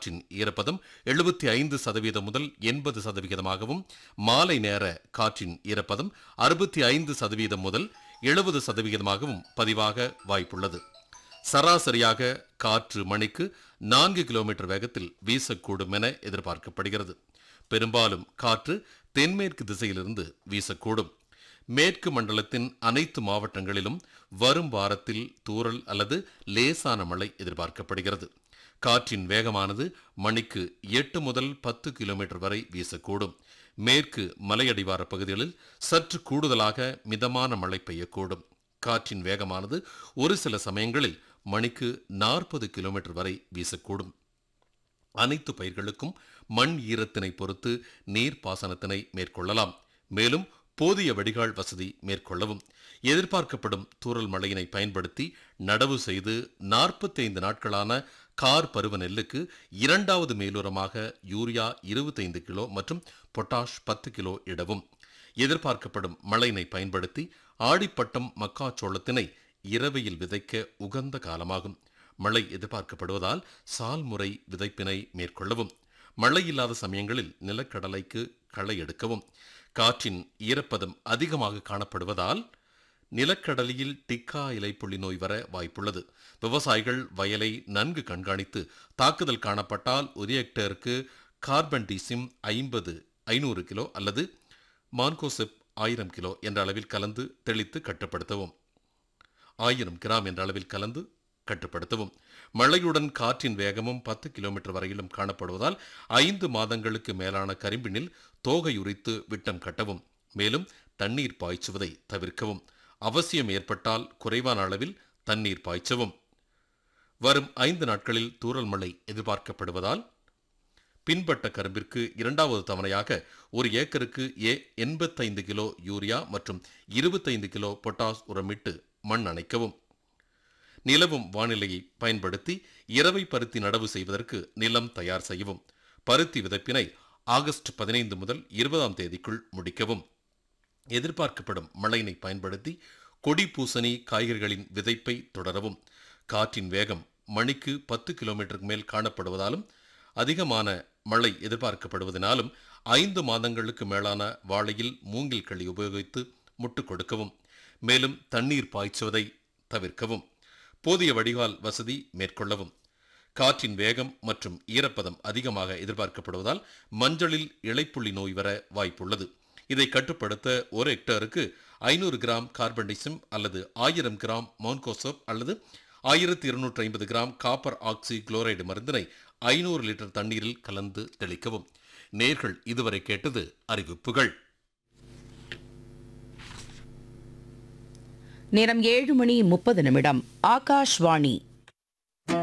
காற்றின் ஈரப்பதம் எழுபத்தி ஐந்து சதவீதம் முதல் எண்பது சதவிகிதமாகவும் மாலை நேர காற்றின் ஈரப்பதம் அறுபத்தி ஐந்து சதவீதம் முதல் எழுபது சதவிகிதமாகவும் பதிவாக வாய்ப்புள்ளது சராசரியாக காற்று மணிக்கு நான்கு கிலோமீட்டர் வேகத்தில் வீசக்கூடும் என எதிர்பார்க்கப்படுகிறது பெரும்பாலும் காற்று தென்மேற்கு திசையிலிருந்து வீசக்கூடும் மேற்கு மண்டலத்தின் அனைத்து மாவட்டங்களிலும் வரும் வாரத்தில் தூறல் அல்லது லேசான மழை எதிர்பார்க்கப்படுகிறது காற்றின் வேகமானது மணிக்கு எட்டு முதல் பத்து கிலோமீட்டர் வரை வீசக்கூடும் மேற்கு மலையடிவார பகுதிகளில் சற்று கூடுதலாக மிதமான மழை பெய்யக்கூடும் காற்றின் வேகமானது ஒரு சில சமயங்களில் மணிக்கு நாற்பது கிலோமீட்டர் வரை வீசக்கூடும் அனைத்து பயிர்களுக்கும் மண் ஈரத்தினை பொறுத்து நீர் பாசனத்தினை மேற்கொள்ளலாம் மேலும் போதிய வடிகால் வசதி மேற்கொள்ளவும் எதிர்பார்க்கப்படும் தூறல் மழையினை பயன்படுத்தி நடவு செய்து 45 நாட்களான கார் பருவ நெல்லுக்கு இரண்டாவது மேலுரமாக யூரியா 25 கிலோ மற்றும் பொட்டாஷ் பத்து கிலோ இடவும் எதிர்பார்க்கப்படும் மழையினை பயன்படுத்தி ஆடிப்பட்டம் மக்காச்சோளத்தினை இரவையில் விதைக்க உகந்த காலமாகும் மழை எதிர்பார்க்கப்படுவதால் சால்முறை விதைப்பினை மேற்கொள்ளவும் மழை இல்லாத சமயங்களில் நிலக்கடலைக்கு களை எடுக்கவும் காற்றின் ஈரப்பதம் அதிகமாக காணப்படுவதால் நிலக்கடலியில் டிக்கா இலைப்புள்ளி நோய் வர வாய்ப்புள்ளது விவசாயிகள் வயலை நன்கு கண்காணித்து தாக்குதல் காணப்பட்டால் ஒரு ஹெக்டேருக்கு கார்பன் டிசிம் ஐம்பது ஐநூறு கிலோ அல்லது மான்கோசெப் ஆயிரம் கிலோ என்ற அளவில் கலந்து தெளித்து கட்டுப்படுத்தவும் ஆயிரம் கிராம் என்ற அளவில் கலந்து கட்டுப்படுத்தவும் மழையுடன் காற்றின் வேகமும் பத்து கிலோமீட்டர் வரையிலும் காணப்படுவதால் ஐந்து மாதங்களுக்கு மேலான கரிம்பினில் தோகை உரித்து விட்டம் கட்டவும் மேலும் தண்ணீர் பாய்ச்சுவதை தவிர்க்கவும் அவசியம் ஏற்பட்டால் குறைவான அளவில் தண்ணீர் பாய்ச்சவும் வரும் ஐந்து நாட்களில் தூறல் மழை எதிர்பார்க்கப்படுவதால் பின்பட்ட கரும்பிற்கு இரண்டாவது தவணையாக ஒரு ஏக்கருக்கு ஏ எண்பத்தைந்து கிலோ யூரியா மற்றும் இருபத்தைந்து கிலோ பொட்டாஸ் உரமிட்டு மண் அணைக்கவும் நிலவும் வானிலையை பயன்படுத்தி இரவை பருத்தி நடவு செய்வதற்கு நிலம் தயார் செய்யவும் பருத்தி விதைப்பினை ஆகஸ்ட் பதினைந்து முதல் இருபதாம் தேதிக்குள் முடிக்கவும் எதிர்பார்க்கப்படும் மழையினை பயன்படுத்தி கொடி பூசணி காய்கறிகளின் விதைப்பை தொடரவும் காற்றின் வேகம் மணிக்கு பத்து கிலோமீட்டருக்கு மேல் காணப்படுவதாலும் அதிகமான மழை எதிர்பார்க்கப்படுவதனாலும் ஐந்து மாதங்களுக்கு மேலான வாழையில் மூங்கில் களி உபயோகித்து முட்டு கொடுக்கவும் மேலும் தண்ணீர் பாய்ச்சுவதை தவிர்க்கவும் போதிய வடிகால் வசதி மேற்கொள்ளவும் காற்றின் வேகம் மற்றும் ஈரப்பதம் அதிகமாக எதிர்பார்க்கப்படுவதால் மஞ்சளில் இலைப்புள்ளி நோய் வர வாய்ப்புள்ளது இதை கட்டுப்படுத்த ஒரு ஹெக்டேருக்கு ஐநூறு கிராம் கார்பன்டிசம் அல்லது ஆயிரம் கிராம் மோன்கோசோப் அல்லது ஆயிரத்தி இருநூற்றி ஐம்பது கிராம் காப்பர் ஆக்சி குளோரைடு மருந்தினை ஐநூறு லிட்டர் தண்ணீரில் கலந்து தெளிக்கவும் நேர்கள் இதுவரை கேட்டது அறிவிப்புகள் நேரம் ஏழு மணி முப்பது நிமிடம் ஆகாஷ்வாணி